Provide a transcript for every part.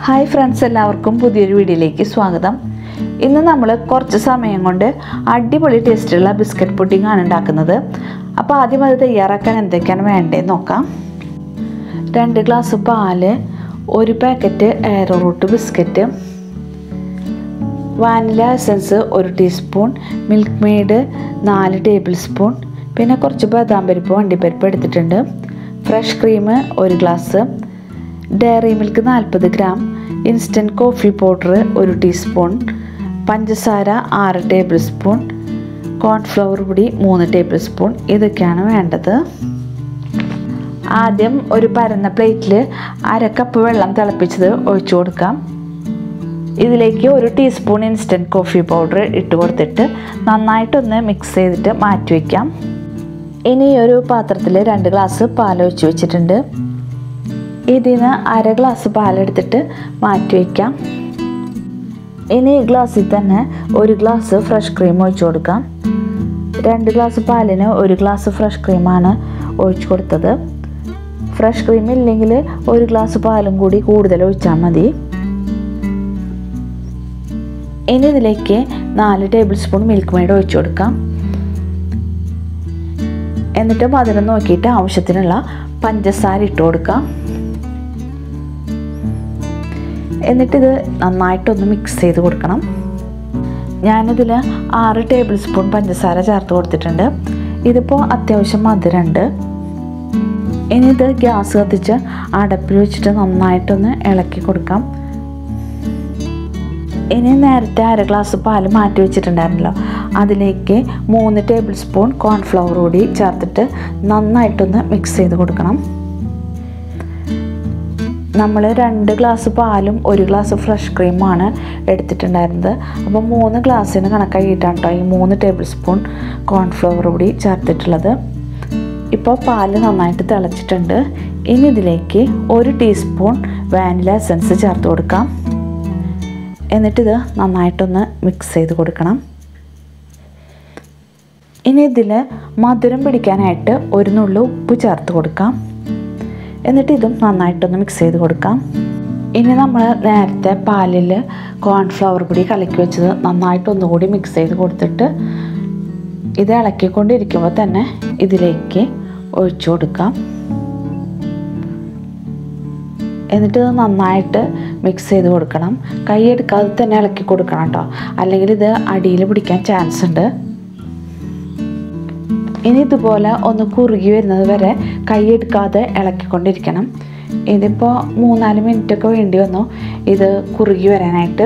hi friends എല്ലാവർക്കും പുതിയൊരു വീഡിയോയിലേക്ക് സ്വാഗതം ഇന്ന് നമ്മൾ കുറച്ച് സമയം കൊണ്ട് അടിപൊളി ടേസ്റ്റുള്ള ബിസ്ക്കറ്റ് പുഡിംഗ് ആണ് ഉണ്ടാക്കുന്നത് അപ്പോൾ ആദ്യം അത് തയ്യാറാക്കാൻ എന്തൊക്കെയാണ് വേണ്ടതെന്ന് നോക്കാം രണ്ട് ഗ്ലാസ് പാല് ഒരു packet arrowroot biscuit vanilla essence ഒരു ടീസ്പൂൺ മിൽക്ക് മെയ്ഡ് നാല് ടേബിൾ സ്പൂൺ പിന്നെ കുറച്ച് ബദാം പരിപ്പ് വണ്ടിപ്പരിപ്പ് എടുത്തിട്ടുണ്ട് ഫ്രഷ് ക്രീം ഒരു ഗ്ലാസ് ഡയറി മിൽക്ക് നാൽപ്പത് ഗ്രാം ഇൻസ്റ്റൻറ്റ് കോഫി പൗഡർ ഒരു ടീസ്പൂൺ പഞ്ചസാര ആറ് ടേബിൾ സ്പൂൺ കോൺഫ്ലവർ പൊടി മൂന്ന് ടേബിൾ സ്പൂൺ ഇതൊക്കെയാണ് വേണ്ടത് ആദ്യം ഒരു പരന്ന പ്ലേറ്റിൽ അര കപ്പ് വെള്ളം തിളപ്പിച്ചത് ഒഴിച്ചു കൊടുക്കാം ഇതിലേക്ക് ഒരു ടീസ്പൂൺ ഇൻസ്റ്റൻറ്റ് കോഫി പൗഡർ ഇട്ട് കൊടുത്തിട്ട് നന്നായിട്ടൊന്ന് മിക്സ് ചെയ്തിട്ട് മാറ്റി വയ്ക്കാം ഇനി ഒരു പാത്രത്തിൽ രണ്ട് ഗ്ലാസ് പാൽ ഒഴിച്ച് വെച്ചിട്ടുണ്ട് ഇതിന് അര ഗ്ലാസ് പാലെടുത്തിട്ട് മാറ്റി വയ്ക്കാം ഇനി ഈ ഗ്ലാസ്സിൽ തന്നെ ഒരു ഗ്ലാസ് ഫ്രഷ് ക്രീം ഒഴിച്ചു കൊടുക്കാം രണ്ട് ഗ്ലാസ് പാലിന് ഒരു ഗ്ലാസ് ഫ്രഷ് ക്രീമാണ് ഒഴിച്ചു കൊടുത്തത് ഫ്രഷ് ക്രീം ഇല്ലെങ്കിൽ ഒരു ഗ്ലാസ് പാലും കൂടി കൂടുതൽ ഒഴിച്ചാൽ മതി ഇനി ഇതിലേക്ക് നാല് ടേബിൾ സ്പൂൺ മിൽക്ക് മെയ്ഡ് ഒഴിച്ചു കൊടുക്കാം എന്നിട്ട് മധുരം നോക്കിയിട്ട് ആവശ്യത്തിനുള്ള പഞ്ചസാര ഇട്ട് കൊടുക്കാം എന്നിട്ടിത് നന്നായിട്ടൊന്ന് മിക്സ് ചെയ്ത് കൊടുക്കണം ഞാനിതിൽ ആറ് ടേബിൾ സ്പൂൺ പഞ്ചസാര ചേർത്ത് കൊടുത്തിട്ടുണ്ട് ഇതിപ്പോൾ അത്യാവശ്യം മധുരമുണ്ട് ഇനി ഇത് ഗ്യാസ് കത്തിച്ച് അടപ്പിൽ വെച്ചിട്ട് നന്നായിട്ടൊന്ന് ഇളക്കി കൊടുക്കാം ഇനി നേരത്തെ അര ഗ്ലാസ് പാൽ മാറ്റി വെച്ചിട്ടുണ്ടായിരുന്നല്ലോ അതിലേക്ക് മൂന്ന് ടേബിൾ സ്പൂൺ കോൺഫ്ലവർ കൂടി ചേർത്തിട്ട് നന്നായിട്ടൊന്ന് മിക്സ് ചെയ്ത് കൊടുക്കണം നമ്മൾ രണ്ട് ഗ്ലാസ് പാലും ഒരു ഗ്ലാസ് ഫ്രഷ് ക്രീമാണ് എടുത്തിട്ടുണ്ടായിരുന്നത് അപ്പോൾ മൂന്ന് ഗ്ലാസ്സിന് കണക്കാക്കിയിട്ടാണ് കേട്ടോ ഈ മൂന്ന് ടേബിൾ സ്പൂൺ കോൺഫ്ലവർ കൂടി ചേർത്തിട്ടുള്ളത് ഇപ്പോൾ പാല് നന്നായിട്ട് തിളച്ചിട്ടുണ്ട് ഇനി ഇതിലേക്ക് ഒരു ടീസ്പൂൺ വാനില എസൻസ് ചേർത്ത് കൊടുക്കാം എന്നിട്ടിത് നന്നായിട്ടൊന്ന് മിക്സ് ചെയ്ത് കൊടുക്കണം ഇനി ഇതിൽ മധുരം പിടിക്കാനായിട്ട് ഒരു നുള്ളു ഉപ്പ് ചേർത്ത് കൊടുക്കാം എന്നിട്ട് ഇതും നന്നായിട്ടൊന്ന് മിക്സ് ചെയ്ത് കൊടുക്കാം ഇനി നമ്മൾ നേരത്തെ പാലിൽ കോൺഫ്ലവർ പൊടി കലക്കി വെച്ചത് നന്നായിട്ടൊന്നുകൂടി മിക്സ് ചെയ്ത് കൊടുത്തിട്ട് ഇത് ഇളക്കിക്കൊണ്ടിരിക്കുമ്പോൾ തന്നെ ഇതിലേക്ക് ഒഴിച്ചു കൊടുക്കാം എന്നിട്ട് ഇത് നന്നായിട്ട് മിക്സ് ചെയ്ത് കൊടുക്കണം കൈ എടുക്കാതെ തന്നെ ഇളക്കി കൊടുക്കണം കേട്ടോ അല്ലെങ്കിൽ ഇത് അടിയിൽ പിടിക്കാൻ ചാൻസ് ഉണ്ട് ഇനി ഇതുപോലെ ഒന്ന് കുറുകി വരുന്നത് വരെ കൈ എടുക്കാതെ ഇളക്കിക്കൊണ്ടിരിക്കണം ഇതിപ്പോൾ മൂന്നാല് മിനിറ്റൊക്കെ വേണ്ടി വന്നു ഇത് കുറുകി വരാനായിട്ട്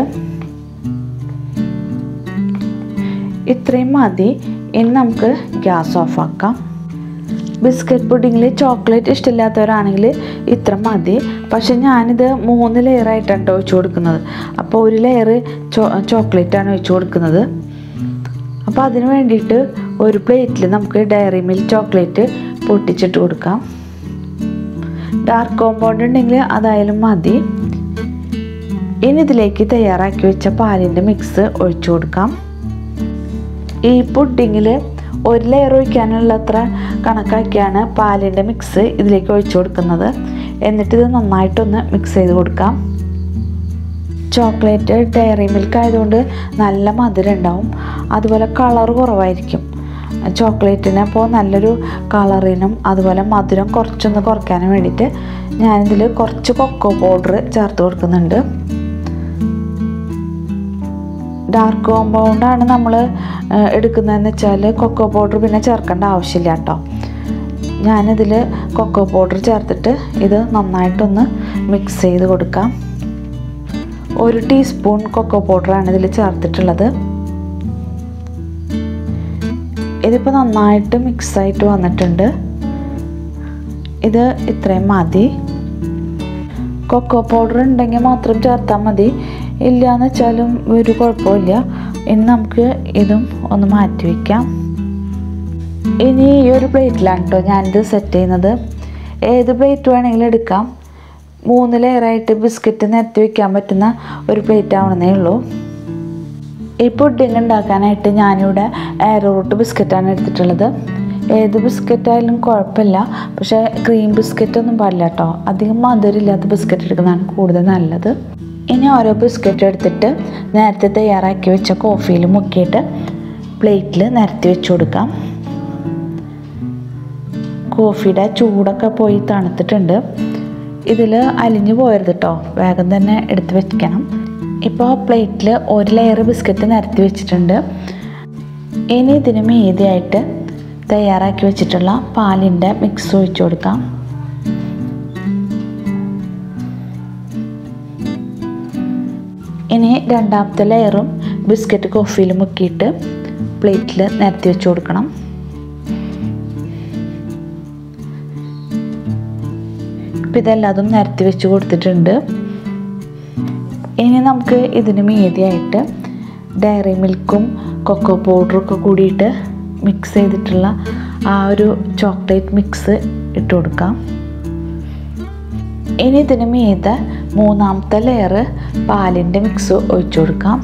ഇത്രയും മതി ഇനി നമുക്ക് ഗ്യാസ് ഓഫാക്കാം ബിസ്ക്കറ്റ് പുഡിങ്ങിൽ ചോക്ലേറ്റ് ഇഷ്ടമില്ലാത്തവരാണെങ്കിൽ ഇത്ര മതി പക്ഷെ ഞാനിത് മൂന്ന് ലെയറായിട്ടാണ് ഒഴിച്ചു കൊടുക്കുന്നത് അപ്പോൾ ഒരു ലെയർ ചോ ചോക്ലേറ്റാണ് ഒഴിച്ചു കൊടുക്കുന്നത് അപ്പോൾ അതിന് വേണ്ടിയിട്ട് ഒരു പ്ലേറ്റിൽ നമുക്ക് ഡയറി മിൽക്ക് ചോക്ലേറ്റ് പൊട്ടിച്ചിട്ട് കൊടുക്കാം ഡാർക്ക് കോമ്പൗണ്ട് ഉണ്ടെങ്കിൽ അതായാലും മതി ഇനി ഇതിലേക്ക് തയ്യാറാക്കി വെച്ച പാലിൻ്റെ മിക്സ് ഒഴിച്ചു കൊടുക്കാം ഈ പുഡിങ്ങിൽ ഒരു ലെയർ ഒഴിക്കാനുള്ള അത്ര കണക്കാക്കിയാണ് പാലിൻ്റെ മിക്സ് ഇതിലേക്ക് ഒഴിച്ചു കൊടുക്കുന്നത് എന്നിട്ട് ഇത് നന്നായിട്ടൊന്ന് മിക്സ് ചെയ്ത് കൊടുക്കാം ചോക്ലേറ്റ് ഡയറി മിൽക്ക് ആയതുകൊണ്ട് നല്ല മധുരം ഉണ്ടാവും അതുപോലെ കളർ കുറവായിരിക്കും ചോക്ലേറ്റിന് അപ്പോൾ നല്ലൊരു കളറിനും അതുപോലെ മധുരം കുറച്ചൊന്ന് കുറയ്ക്കാനും വേണ്ടിയിട്ട് ഞാനിതിൽ കുറച്ച് കൊക്കോ പൗഡർ ചേർത്ത് കൊടുക്കുന്നുണ്ട് ഡാർക്ക് കോമ്പൗണ്ടാണ് നമ്മൾ എടുക്കുന്നതെന്ന് വെച്ചാൽ കൊക്കോ പൗഡർ പിന്നെ ചേർക്കേണ്ട ആവശ്യമില്ല കേട്ടോ ഞാനിതിൽ കൊക്കോ പൗഡർ ചേർത്തിട്ട് ഇത് നന്നായിട്ടൊന്ന് മിക്സ് ചെയ്ത് കൊടുക്കാം ഒരു ടീസ്പൂൺ കൊക്കോ പൗഡറാണ് ഇതിൽ ചേർത്തിട്ടുള്ളത് ഇതിപ്പോൾ നന്നായിട്ട് മിക്സായിട്ട് വന്നിട്ടുണ്ട് ഇത് ഇത്രയും മതി കൊക്കോ പൗഡർ ഉണ്ടെങ്കിൽ മാത്രം ചേർത്താൽ മതി ഇല്ല എന്ന് വെച്ചാലും ഒരു കുഴപ്പമില്ല ഇനി നമുക്ക് ഇതും ഒന്ന് മാറ്റി വയ്ക്കാം ഇനി ഈ ഒരു പ്ലേറ്റിലാണ് കേട്ടോ ഞാനിത് സെറ്റ് ചെയ്യുന്നത് ഏത് പ്ലേറ്റ് വേണമെങ്കിലും എടുക്കാം മൂന്ന് ലെയറായിട്ട് ബിസ്ക്കറ്റ് നിരത്തി വയ്ക്കാൻ പറ്റുന്ന ഒരു പ്ലേറ്റ് ആവണമെന്നേ ഉള്ളൂ ഈ പുഡിങ് ഉണ്ടാക്കാനായിട്ട് ഞാനിവിടെ എയറോ റൂട്ട് ബിസ്ക്കറ്റാണ് എടുത്തിട്ടുള്ളത് ഏത് ബിസ്ക്കറ്റ് ആയാലും കുഴപ്പമില്ല പക്ഷേ ക്രീം ബിസ്ക്കറ്റ് ഒന്നും പാടില്ല കേട്ടോ അധികം മധുരമില്ലാത്ത ബിസ്ക്കറ്റ് എടുക്കുന്നതാണ് കൂടുതൽ നല്ലത് ഇനി ഓരോ ബിസ്ക്കറ്റ് എടുത്തിട്ട് നേരത്തെ തയ്യാറാക്കി വെച്ച കോഫിയിൽ മുക്കിയിട്ട് പ്ലേറ്റിൽ നിരത്തി വെച്ച് കൊടുക്കാം കോഫിയുടെ ചൂടൊക്കെ പോയി തണുത്തിട്ടുണ്ട് ഇതിൽ അലിഞ്ഞു പോയരുത് കേട്ടോ വേഗം തന്നെ എടുത്ത് വെക്കണം ഇപ്പോൾ പ്ലേറ്റിൽ ഒരു ലെയർ ബിസ്ക്കറ്റ് നിരത്തി വെച്ചിട്ടുണ്ട് ഇനി ഇതിന് മീതിയായിട്ട് തയ്യാറാക്കി വെച്ചിട്ടുള്ള പാലിൻ്റെ മിക്സ് ഒഴിച്ചു കൊടുക്കാം ഇനി രണ്ടാമത്തെ ലെയറും ബിസ്ക്കറ്റ് കോഫിയിൽ മുക്കിയിട്ട് പ്ലേറ്റിൽ നിരത്തി വെച്ച് കൊടുക്കണം ഇപ്പം ഇതെല്ലാതും നിരത്തി വെച്ച് കൊടുത്തിട്ടുണ്ട് ഇനി നമുക്ക് ഇതിന് മീതിയായിട്ട് ഡയറി മിൽക്കും കൊക്കോ പൗഡറും ഒക്കെ കൂടിയിട്ട് മിക്സ് ചെയ്തിട്ടുള്ള ആ ഒരു ചോക്ലേറ്റ് മിക്സ് ഇട്ട് കൊടുക്കാം ഇനി ഇതിന് മീതെ മൂന്നാമത്തെ ലെയർ പാലിൻ്റെ മിക്സ് ഒഴിച്ചു കൊടുക്കാം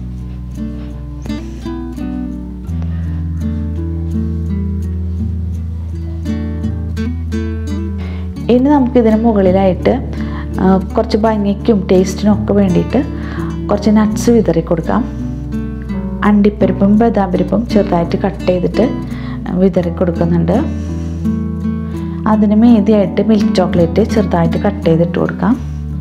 ഇനി നമുക്ക് ഇതിന് മുകളിലായിട്ട് ആ, കുറച്ച് ഭംഗിക്കും ടേസ്റ്റിനും ഒക്കെ വേണ്ടിയിട്ട് കുറച്ച് നട്ട്സ് വിതറി കൊടുക്കാം അണ്ടിപ്പരിപ്പും ബദാം പരിപ്പും ചെറുതായിട്ട് കട്ട് ചെയ്തിട്ട് വിതറി കൊടുക്കുന്നുണ്ട് അതിന് മീതിയായിട്ട് മിൽക്ക് ചോക്ലേറ്റ് ചെറുതായിട്ട് കട്ട് ചെയ്തിട്ട് കൊടുക്കാം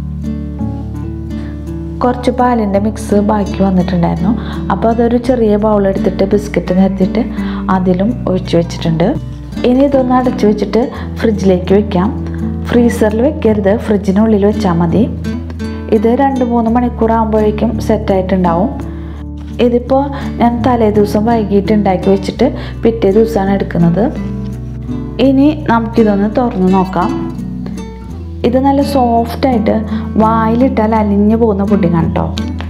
കുറച്ച് പാലിൻ്റെ മിക്സ് ബാക്കി വന്നിട്ടുണ്ടായിരുന്നു അപ്പോൾ അതൊരു ചെറിയ ബൗൾ എടുത്തിട്ട് ബിസ്ക്കറ്റ് നിരത്തിയിട്ട് അതിലും ഒഴിച്ചു വെച്ചിട്ടുണ്ട് ഇനി ഇതൊന്ന് അടച്ചു വെച്ചിട്ട് ഫ്രിഡ്ജിലേക്ക് വെക്കാം ഫ്രീസറിൽ വെക്കരുത് ഫ്രിഡ്ജിനുള്ളിൽ വെച്ചാൽ മതി ഇത് രണ്ട് മൂന്ന് മണിക്കൂർ ആകുമ്പോഴേക്കും സെറ്റായിട്ടുണ്ടാവും ഇതിപ്പോൾ ഞാൻ തലേ ദിവസം വൈകിട്ട് ഉണ്ടാക്കി വെച്ചിട്ട് പിറ്റേ ദിവസമാണ് എടുക്കുന്നത് ഇനി നമുക്കിതൊന്ന് തുറന്ന് നോക്കാം ഇത് നല്ല സോഫ്റ്റായിട്ട് വായിലിട്ടാൽ അലിഞ്ഞു പോകുന്ന പുഡിങ്ങാണ് കേട്ടോ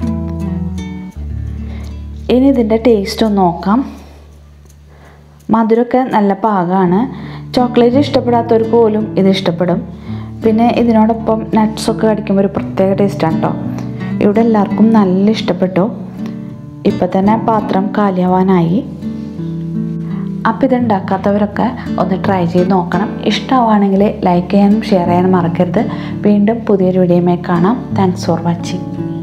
ഇനി ഇതിൻ്റെ ടേസ്റ്റ് ഒന്ന് നോക്കാം മധുരമൊക്കെ നല്ല പാകമാണ് ചോക്ലേറ്റ് ഇഷ്ടപ്പെടാത്തവർക്ക് പോലും ഇത് ഇഷ്ടപ്പെടും പിന്നെ ഇതിനോടൊപ്പം നട്ട്സൊക്കെ കടിക്കുമ്പോൾ ഒരു പ്രത്യേക ടേസ്റ്റാണ് കേട്ടോ ഇവിടെ എല്ലാവർക്കും നല്ല ഇഷ്ടപ്പെട്ടു ഇപ്പം തന്നെ പാത്രം കാലിയാവാനായി അപ്പം ഇത് ഉണ്ടാക്കാത്തവരൊക്കെ ഒന്ന് ട്രൈ ചെയ്ത് നോക്കണം ഇഷ്ടമാവുകയാണെങ്കിൽ ലൈക്ക് ചെയ്യാനും ഷെയർ ചെയ്യാനും മറക്കരുത് വീണ്ടും പുതിയൊരു വീഡിയോയുമായി കാണാം താങ്ക്സ് ഫോർ വാച്ചിങ്